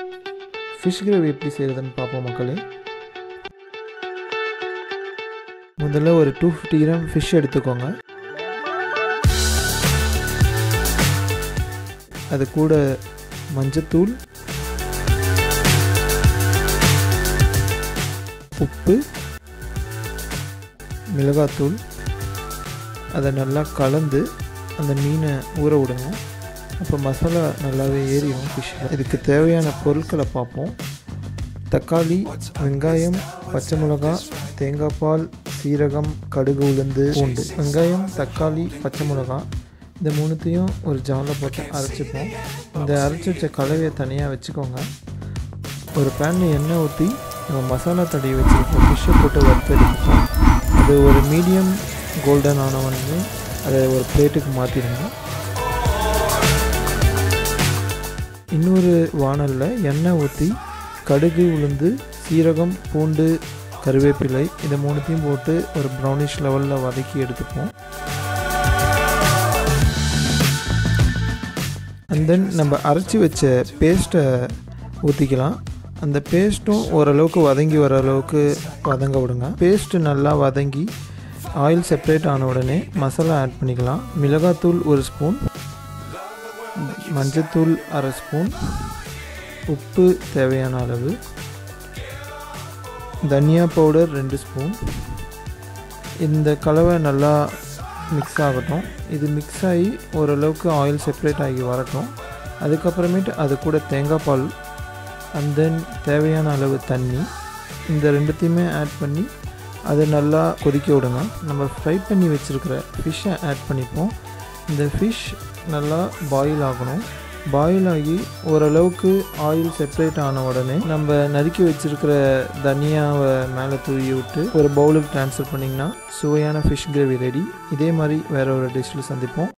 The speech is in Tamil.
ஃபிஷ் கிரேவி எப்படி செய்கிறதுன்னு பார்ப்போம் மக்களே முதல்ல ஒரு டூ ஃபிஃப்டி கிராம் ஃபிஷ் எடுத்துக்கோங்க அது கூட மஞ்சத்தூள் உப்பு மிளகாத்தூள் அதை நல்லா கலந்து அந்த மீனை ஊற விடுங்க அப்போ மசாலா நல்லாவே ஏறிடும் ஃபிஷ்ஷில் இதுக்கு தேவையான பொருட்களை பார்ப்போம் தக்காளி வெங்காயம் பச்சை மிளகா தேங்காய் பால் சீரகம் கடுகு உளுந்து பூண்டு வெங்காயம் தக்காளி பச்சை மிளகா இந்த மூணுத்தையும் ஒரு ஜாலில் போட்டு அரைச்சிப்போம் இந்த அரைச்சி வச்ச கலவையை தனியாக வச்சுக்கோங்க ஒரு பேனில் எண்ணெய் ஊற்றி நம்ம மசாலா தடவி வச்சுருக்கோம் ஃபிஷ்ஷை போட்டு வறுத்து எடுத்துப்போம் அது ஒரு மீடியம் கோல்டன் ஆனவொடனே அதை ஒரு பிளேட்டுக்கு மாற்றிடுங்க இன்னொரு வானலில் எண்ணெய் ஊற்றி கடுகு உளுந்து சீரகம் பூண்டு கருவேப்பிலை இதை மூணுத்தையும் போட்டு ஒரு ப்ரௌனிஷ் லெவலில் வதக்கி எடுத்துப்போம் அண்ட் தென் நம்ம அரைச்சி வச்ச பேஸ்ட்டை ஊற்றிக்கலாம் அந்த பேஸ்ட்டும் ஓரளவுக்கு வதங்கி வர அளவுக்கு வதங்க விடுங்க பேஸ்ட்டு நல்லா வதங்கி ஆயில் செப்பரேட் ஆன உடனே மசாலா ஆட் பண்ணிக்கலாம் மிளகாத்தூள் ஒரு ஸ்பூன் மஞ்சத்தூள் அரை ஸ்பூன் உப்பு தேவையான அளவு தனியா பவுடர் ரெண்டு ஸ்பூன் இந்த கலவை நல்லா மிக்ஸ் ஆகட்டும் இது மிக்ஸ் ஆகி ஓரளவுக்கு ஆயில் செப்பரேட் ஆகி வரட்டும் அதுக்கப்புறமேட்டு அது கூட தேங்காய் பால் அண்ட் தென் தேவையான அளவு தண்ணி இந்த ரெண்டுத்தையுமே ஆட் பண்ணி அதை நல்லா கொதிக்க விடுங்க நம்ம ஃப்ரை பண்ணி வச்சுருக்கிற ஃபிஷ்ஷை ஆட் பண்ணிப்போம் இந்த ஃபிஷ் நல்லா பாயில் ஆகணும் பாயில் ஆகி ஓரளவுக்கு ஆயில் செப்பரேட் ஆன உடனே நம்ம நறுக்கி வச்சுருக்கிற தனியாவை மேலே தூவி விட்டு ஒரு பவுலுக்கு ட்ரான்ஸ்ஃபர் பண்ணிங்கன்னா சுவையான ஃபிஷ் கிரேவி ரெடி இதே மாதிரி வேற ஒரு டிஷ்ஷில் சந்திப்போம்